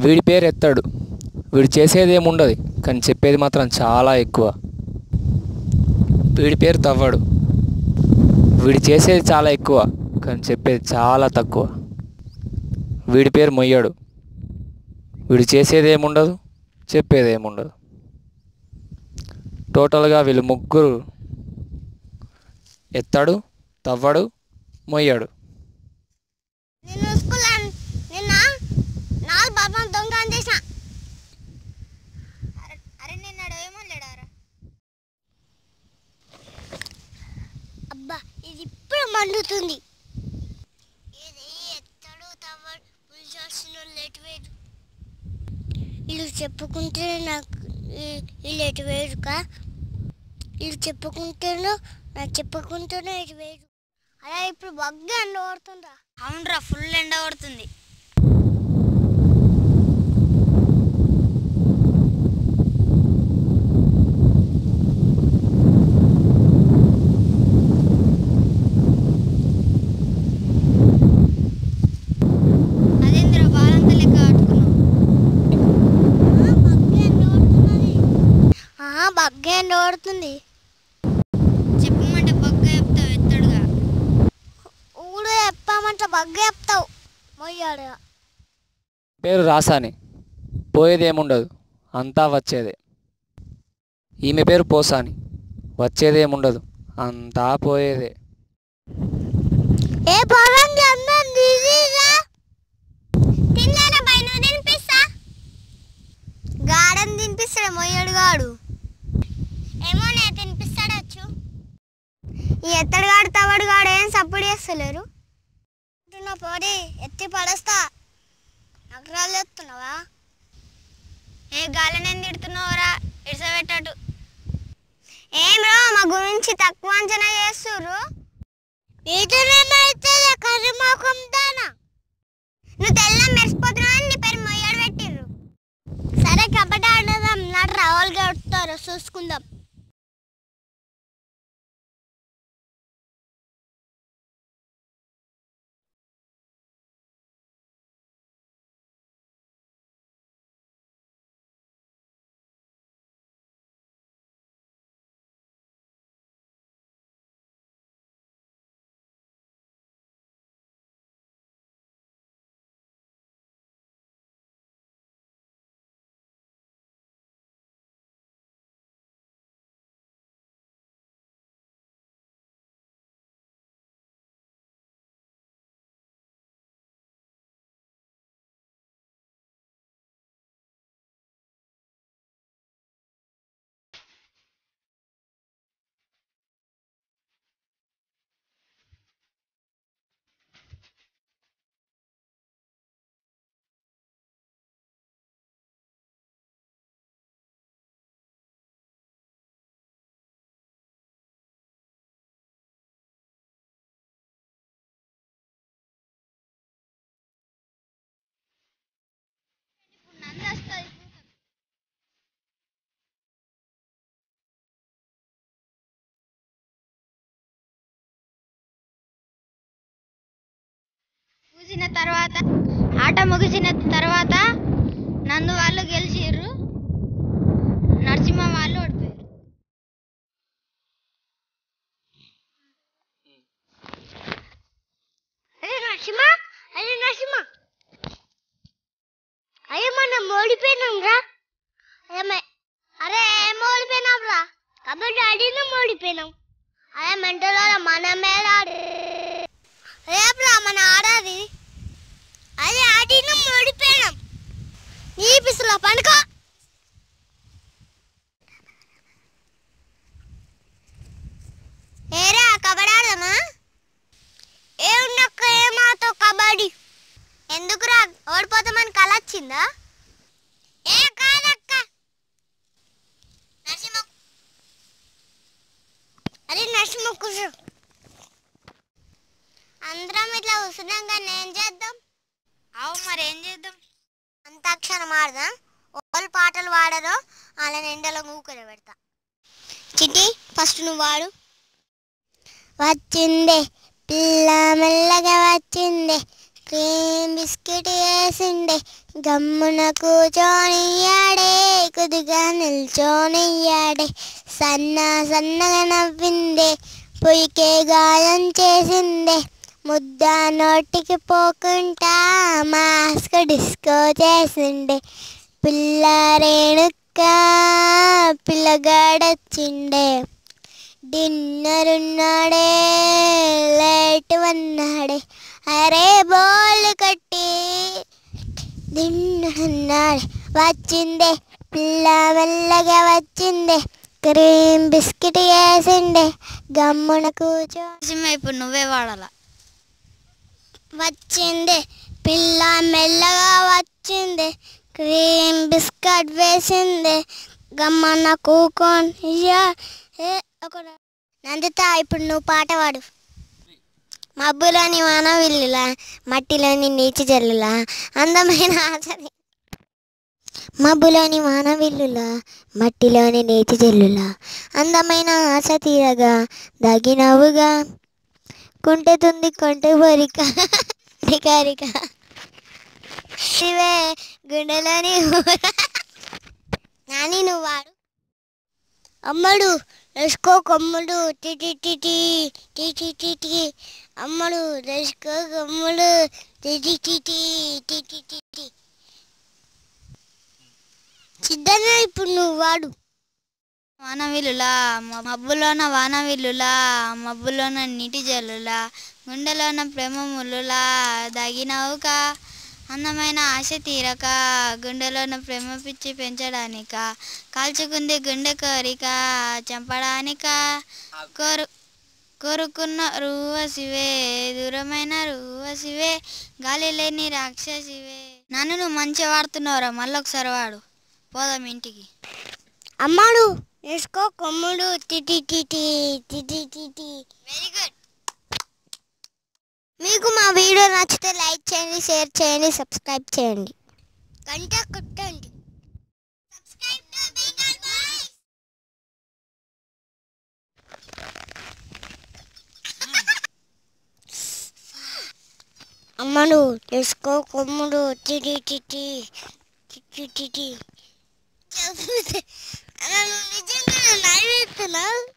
వీడి పేరు ఎత్తాడు వీడు చేసేది ఏముండదు కానీ చెప్పేది మాత్రం చాలా ఎక్కువ వీడి పేరు తవ్వడు వీడు చేసేది చాలా ఎక్కువ కానీ చెప్పేది చాలా తక్కువ వీడి పేరు మొయ్యాడు వీడు చేసేది ఏముండదు చెప్పేది ఏముండదు టోటల్గా వీళ్ళు ముగ్గురు ఎత్తాడు తవ్వడు మొయ్యాడు నేను స్కూల్ నిన్న నాలుగు బాబా దొంగ అని చేసిన అరే నిన్న ఏమో లేడారా అబ్బా ఇది ఇప్పుడు మండుతుంది ఇది ఎత్తడు తవ్వడు పులిచేసిన లేట్ వేరు వీళ్ళు చెప్పుకుంటే నాకు ఈ- వీళ్ళు ఎటు వేరుకా వీళ్ళు చెప్పుకుంటేనో నాకు చెప్పుకుంటేనే ఇటు వేరు అలా ఇప్పుడు బగ్గా ఎండ పడుతుందా అవునరా ఫుల్ ఎండ కొడుతుంది అదేంద్ర బాలంతా లెక్క కట్టుకున్నావు బగ్గా ఎండ పడుతుంది చెప్పమంటే పక్క చెప్తావు ఎత్తడుగా ఊడు చెప్పామంటే బగ్గా చెప్తావు మొయ్యాడు పేరు రాసాని పోయేది ఏముండదు అంతా వచ్చేదే ఈమె పేరు పోసాని వచ్చేది ఏముండదు అంతా పోయేదే ఏ పొలంలో అందరం దిగిరా తిన్నారా బై నువ్వు తినిపిస్తా గాడని తినిపిస్తాడు మొయ్యడు గాడు ఏమో నేను తినిపిస్తాడచ్చు ఈ ఎత్తడు గాడు తవడు గాడు ఏం సపోర్ట్ చేస్తలేరు నా పోడి ఎత్తి పడేస్తా నగరాలు ఎత్తున్నావా ఏ గాలని తిడుతున్నావురా ఇడిసబెట్టట్టు ఏం రో మా గురించి తక్కువ అంచనా చేస్తుర్రు నీతోనేమైతే కర్రమోకం దానా నువ్వు తెల్ల మెరిసిపోతున్నావు అని నీ పేరు మొయ్యాడు పెట్టిర్రు సరే కబడ్డీ ఆడదాం నాడు రావాలి గడుపుతారు చూసుకుందాం ముగిసిన తర్వాత ఆట ముగిసిన తర్వాత నందు వాళ్ళు గెలిచిర్రు నరసింహ వాళ్ళు ఓడిపోయారు అరే నరసింహ అరే నరసింహ అయ్యో మనం ఓడిపోయినాం రా అరే మే- అరే ఏం ఓడిపోయినాం రా కబడ్డీ ఆడినా ఓడిపోయినాం అరే మెంటలో మన మీద ఆడి రేపురా మన ఆడాది అదే ఆడినా ఓడిపోయినాం నీ పిసులో పనుకో ఏరా కబడ్డీ ఆడదామా ఏ ఉన్నక్క ఏమాతో కబడ్డీ ఎందుకురా ఓడిపోతామని కల వచ్చిందా ఏ కాదక్క నరసింహ అరే నరసింహ కూర్చో అందరం ఇట్లా కూర్చున్నాం కానీ ఏం చేద్దాం అవు మరి ఏం చేద్దాం అంతాక్షరం ఆడదాం వాళ్ళు పాటలు పాడరో వాళ్ళ ఎండలో ఊకలు పెడతా చిట్టి ఫస్ట్ నువ్వు వాడు వచ్చిందే పిల్ల మెల్లగా వచ్చిందే క్రీమ్ బిస్కెట్ వేసిండే గమ్మున కూర్చొనియాడే కుదుగా నిల్చోనియాడే సన్న సన్నగా నవ్విందే పొయ్యికే గాయం చేసిందే ముద్ద నోటికి పోకుండా మాస్క్ డిస్కో చేసిండే పిల్ల రేణుక్క పిల్లగాడొచ్చిండే డిన్నర్ ఉన్నాడే లేట్ వన్నాడే అరే బోల్ కట్టి తిన్నాడు వచ్చిందే పిల్ల మెల్లగా వచ్చిందే క్రీమ్ బిస్కెట్ వేసిండే గమ్మున కూర్చో నరసింహ ఇప్పుడు నువ్వే వాడాల వచ్చింది పిల్ల మెల్లగా వచ్చింది క్రీమ్ బిస్కెట్ వేసింది గమ్మన్న కూకొని ఇయ్యా ఏ ఒక నందిత ఇప్పుడు నువ్వు పాట పాడు మబ్బులోని వాన విల్లులా మట్టిలోని నీచి జల్లులా అందమైన ఆచరి మబ్బులోని వాన విల్లులా మట్టిలోని నీచి జల్లులా అందమైన ఆశ తీరగా దగినవుగా కుంటెతుంది కొంటె బరిక నికారిక ఇవే గుండెలోని ఊర. నాని నువ్వు వాడు అమ్మడు లెస్కో కొమ్ముడు టిటి టిటి టిటి టిటి అమ్మడు లెస్కో కొమ్ముడు టిటి టిటి టిటి టిటి సిద్ధన్న ఇప్పుడు నువ్వు వాడు వానవిల్లులా మ- మబ్బులోన వానవిల్లులా మబ్బులోన నీటి జల్లులా గుండెలోన ప్రేమ ముల్లులా దాగినవుక అందమైన ఆశ తీరక గుండెలోన ప్రేమ పిచ్చి పెంచడానిక కాల్చుకుంది గుండె కోరిక చంపడానిక కోరు కోరుకున్న రూవసివే దూరమైన రూవసివే గాలి లేని రాక్షసివే నన్ను నువ్వు మంచిగా వాడుతున్నావురా మళ్ళీ ఒకసారి వాడు పోదాం ఇంటికి అమ్మడు వేసుకో కొమ్ముడు తిటి తిటి తిటి తిటి వెరీ గుడ్ మీకు మా వీడియో నచ్చితే లైక్ చేయండి షేర్ చేయండి సబ్స్క్రైబ్ చేయండి గంట కొట్టండి అమ్మడు వేసుకో కొమ్ముడు తిటి తిటి తిటి తిటి నిజంగా నవ్వుతున్నావు